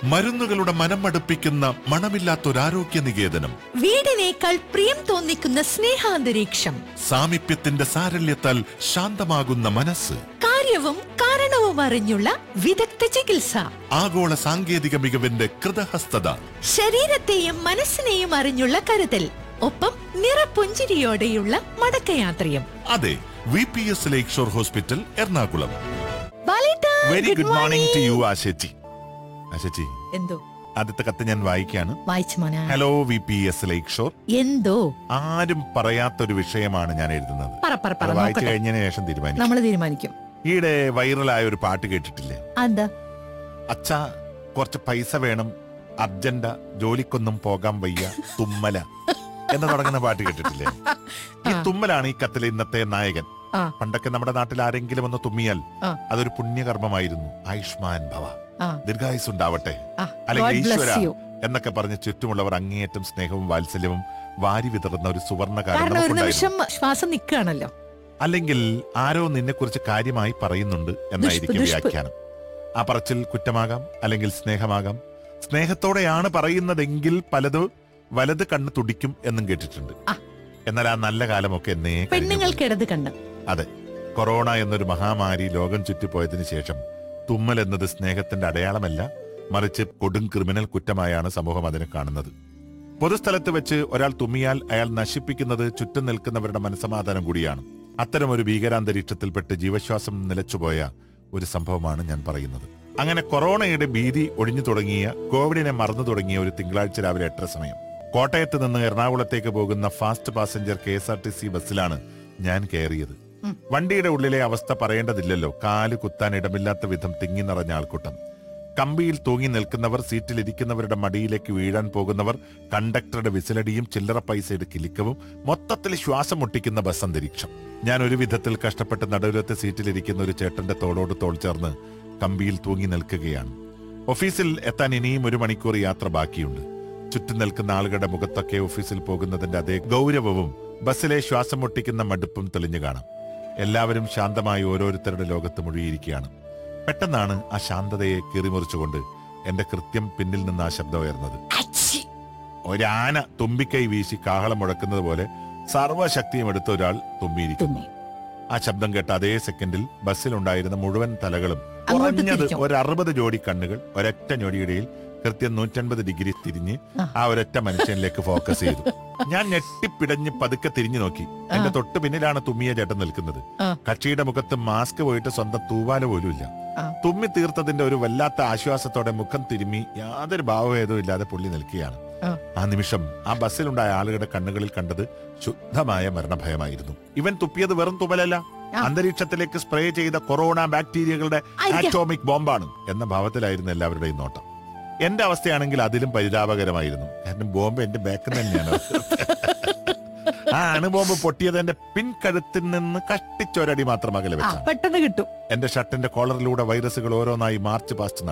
മരുന്നുകളുടെ മനം മടുപ്പിക്കുന്ന മണമില്ലാത്തൊരാരോഗ്യ നികേതനം വീടിനേക്കാൾ പ്രിയം തോന്നിക്കുന്ന സ്നേഹാന്തരീക്ഷം സാമീപ്യത്തിന്റെ സാരല്യത്താൽ ശാന്തമാകുന്ന മനസ്സ് കാര്യവും കാരണവും അറിഞ്ഞുള്ള വിദഗ്ധ ചികിത്സ ആഗോള സാങ്കേതിക മികവിന്റെ കൃതഹസ്തത ശരീരത്തെയും മനസ്സിനെയും അറിഞ്ഞുള്ള കരുതൽ ഒപ്പം നിറപുഞ്ചിരിയോടെയുള്ള മടക്കയാത്രയും അതെ V P S lakeshore hospital Ernakulam ബാലേട്ടാ, very good good morning to morning. You ആശച്ചി ആശച്ചി എന്തോ ആദ്യത്തെ കത്ത് ഞാൻ വായിക്കാണ് വായിച്ചു മോനെ hello V P S lakeshore എന്തോ ആരും പറയാത്തൊരു വിഷയമാണ് ഞാൻ എഴുതുന്നത് പറ പറ പറ അത് വായിച്ചു നോക്കട്ടെ കഴിഞ്ഞതിന് ശേഷം തീരുമാനിക്കും നമ്മൾ തീരുമാനിക്കും ഈയിടെ വൈറലായ ഒരു പാട്ട് കേട്ടിട്ടില്ലേ എന്താ അച്ഛാ കുറച്ച് പൈസ വേണം അർജന്റ ജോലിക്കൊന്നും പോകാൻ വയ്യ തുമ്മല എന്ന് തുടങ്ങുന്ന പാട്ട് കേട്ടിട്ടില്ലേ ഈ ആ. തുമ്മലാണ് ഈ കത്തിലെ ഇന്നത്തെ നായകൻ ആ. പണ്ടൊക്കെ നമ്മുടെ നാട്ടിൽ ആരെങ്കിലും ഒന്ന് തുമ്മിയാൽ ആ. അതൊരു പുണ്യകർമ്മമായിരുന്നു ആയുഷ്മാൻ ഭവ ആ. ദീർഘായുസ് ഉണ്ടാവട്ടെ ആ, അല്ലെങ്കിൽ God bless ഈശ്വര you. എന്നൊക്കെ പറഞ്ഞ് ചുറ്റുമുള്ളവർ അങ്ങേയറ്റം സ്നേഹവും വാത്സല്യവും വാരി വിതറുന്ന ഒരു സുവർണ കാലം കാരണം ഒരു നമുക്കുണ്ടായിരുന്നു നിമിഷം ശ്വാസം നിൽക്കുകയാണല്ലോ അല്ലെങ്കിൽ ആരോ നിന്നെക്കുറിച്ച് കാര്യമായി പറയുന്നുണ്ട് എന്നായിരിക്കും ദുഷ്പ്. വ്യാഖ്യാനം ആ പറച്ചിൽ കുറ്റമാകാം അല്ലെങ്കിൽ സ്നേഹമാകാം സ്നേഹത്തോടെയാണ് പറയുന്നതെങ്കിൽ പലത് വലത് കണ്ണ് തുടിക്കും എന്നും കേട്ടിട്ടുണ്ട് ആ. എന്നാൽ ആ നല്ല കാലമൊക്കെ എന്നേ കഴിഞ്ഞു പോയി. പെണ്ണുങ്ങൾക്കിടത് കണ്ട് അതെ കൊറോണ എന്നൊരു മഹാമാരി ലോകം ചുറ്റിപ്പോയതിനു ശേഷം തുമ്മൽ എന്നത് സ്നേഹത്തിന്റെ അടയാളമല്ല മറിച്ച് കൊടും ക്രിമിനൽ കുറ്റമായാണ് സമൂഹം അതിനെ കാണുന്നത് പൊതുസ്ഥലത്ത് വെച്ച് ഒരാൾ തുമ്മിയാൽ അയാൾ നശിപ്പിക്കുന്നത് ചുറ്റും നിൽക്കുന്നവരുടെ മനസമാധാനം കൂടിയാണ് അത്തരം ഒരു ഭീകരാന്തരീക്ഷത്തിൽപ്പെട്ട് ജീവശ്വാസം നിലച്ചുപോയ ഒരു സംഭവമാണ് ഞാൻ പറയുന്നത് അങ്ങനെ കൊറോണയുടെ ഭീതി ഒഴിഞ്ഞു തുടങ്ങിയ കോവിഡിനെ മറന്നു തുടങ്ങിയ ഒരു തിങ്കളാഴ്ച രാവിലെ എട്ടര സമയം കോട്ടയത്ത് നിന്ന് എറണാകുളത്തേക്ക് പോകുന്ന fast passenger K S R T C ബസ്സിലാണ് ഞാൻ കയറിയത് ഉം. വണ്ടിയുടെ ഉള്ളിലെ അവസ്ഥ പറയേണ്ടതില്ലല്ലോ കാല് കുത്താൻ ഇടമില്ലാത്ത വിധം തിങ്ങി നിറഞ്ഞ ആൾക്കൂട്ടം കമ്പിയിൽ തൂങ്ങി നിൽക്കുന്നവർ സീറ്റിൽ ഇരിക്കുന്നവരുടെ മടിയിലേക്ക് വീഴാൻ പോകുന്നവർ കണ്ടക്ടറുടെ വിസിലടിയും ചില്ലറ പൈസയുടെ കിലിക്കവും മൊത്തത്തിൽ ശ്വാസം മുട്ടിക്കുന്ന ബസ് അന്തരീക്ഷം ഞാൻ ഒരു വിധത്തിൽ കഷ്ടപ്പെട്ട് നടുവിലത്തെ സീറ്റിലിരിക്കുന്ന ഒരു ചേട്ടന്റെ തോളോട് തോൾ ചേർന്ന് കമ്പിയിൽ തൂങ്ങി നിൽക്കുകയാണ് ഓഫീസിൽ എത്താൻ ഇനിയും ഒരു മണിക്കൂർ യാത്ര ബാക്കിയുണ്ട് ചുറ്റും നിൽക്കുന്ന ആളുകളുടെ മുഖത്തൊക്കെ ഓഫീസിൽ പോകുന്നതിന്റെ അതേ ഗൗരവവും ബസ്സിലെ ശ്വാസം മുട്ടിക്കുന്ന മടുപ്പും തെളിഞ്ഞു കാണാം എല്ലാവരും ശാന്തമായി ഓരോരുത്തരുടെ ലോകത്ത് മുഴുകിയിരിക്കുകയാണ് പെട്ടെന്നാണ് ആ ശാന്തതയെ കീറിമുറിച്ചുകൊണ്ട് എന്റെ കൃത്യം പിന്നിൽ നിന്ന് ആ ശബ്ദം ഉയർന്നത് അച്ചി. ഒരാന തുമ്പിക്കൈ വീശി കാഹളം മുഴക്കുന്നത് പോലെ സർവശക്തിയും എടുത്ത ഒരാൾ തുമ്മിയിരിക്കുന്നു തുമ്മി. ആ ശബ്ദം കേട്ട അതേ സെക്കൻഡിൽ ബസ്സിലുണ്ടായിരുന്ന മുഴുവൻ തലകളും അങ്ങോട്ട് കുറഞ്ഞത് തിരിഞ്ഞു. ഒരു അറുപത് ജോഡി കണ്ണുകൾ ഒരൊറ്റ ഞൊടിയിടയിൽ കൃത്യം നൂറ്റൻപത് ഡിഗ്രി തിരിഞ്ഞ് ആ. ആ ഒരൊറ്റ മനുഷ്യനിലേക്ക് ഫോക്കസ് ചെയ്തു ഞാൻ ഞെട്ടിപ്പിടഞ്ഞ് പതുക്കെ തിരിഞ്ഞു നോക്കി എന്റെ തൊട്ട് പിന്നിലാണ് തുമ്മിയ ചേട്ടൻ നിൽക്കുന്നത് ആ. കക്ഷിയുടെ മുഖത്ത് മാസ്ക് പോയിട്ട് സ്വന്തം തൂവാല പോലും ഇല്ല ആ. തുമ്മി തീർത്തതിന്റെ ഒരു വല്ലാത്ത ആശ്വാസത്തോടെ മുഖം തിരുമ്മി യാതൊരു ഭാവഭേദവും ഇല്ലാതെ പുള്ളി നിൽക്കുകയാണ് ആ. ആ നിമിഷം ആ ബസ്സിലുണ്ടായ ആളുകളുടെ കണ്ണുകളിൽ കണ്ടത് ശുദ്ധമായ മരണഭയമായിരുന്നു ഇവൻ തുപ്പിയത് വെറും തുമലല്ല ആ. അന്തരീക്ഷത്തിലേക്ക് സ്പ്രേ ചെയ്ത കൊറോണ ബാക്ടീരിയകളുടെ ആയിരിക്കാം. ആറ്റോമിക് ബോംബാണ് എന്ന ഭാവത്തിലായിരുന്നു എല്ലാവരുടെയും നോട്ടം എന്റെ അവസ്ഥയാണെങ്കിൽ അതിലും പരിതാപകരമായിരുന്നു കാരണം ബോംബ് എന്റെ ബാക്കിൽ തന്നെയാണ് ആ അണുബോംബ് പൊട്ടിയത് എന്റെ പിൻകഴുത്തിൽ നിന്ന് കഷ്ടിച്ചൊരടി മാത്രം അകലെ ആ വെച്ചാണ് പെട്ടെന്ന് കിട്ടും എന്റെ ഷർട്ടിന്റെ കോളറിലൂടെ വൈറസുകൾ ഓരോന്നായി മാർച്ച് പാസ്റ്റ്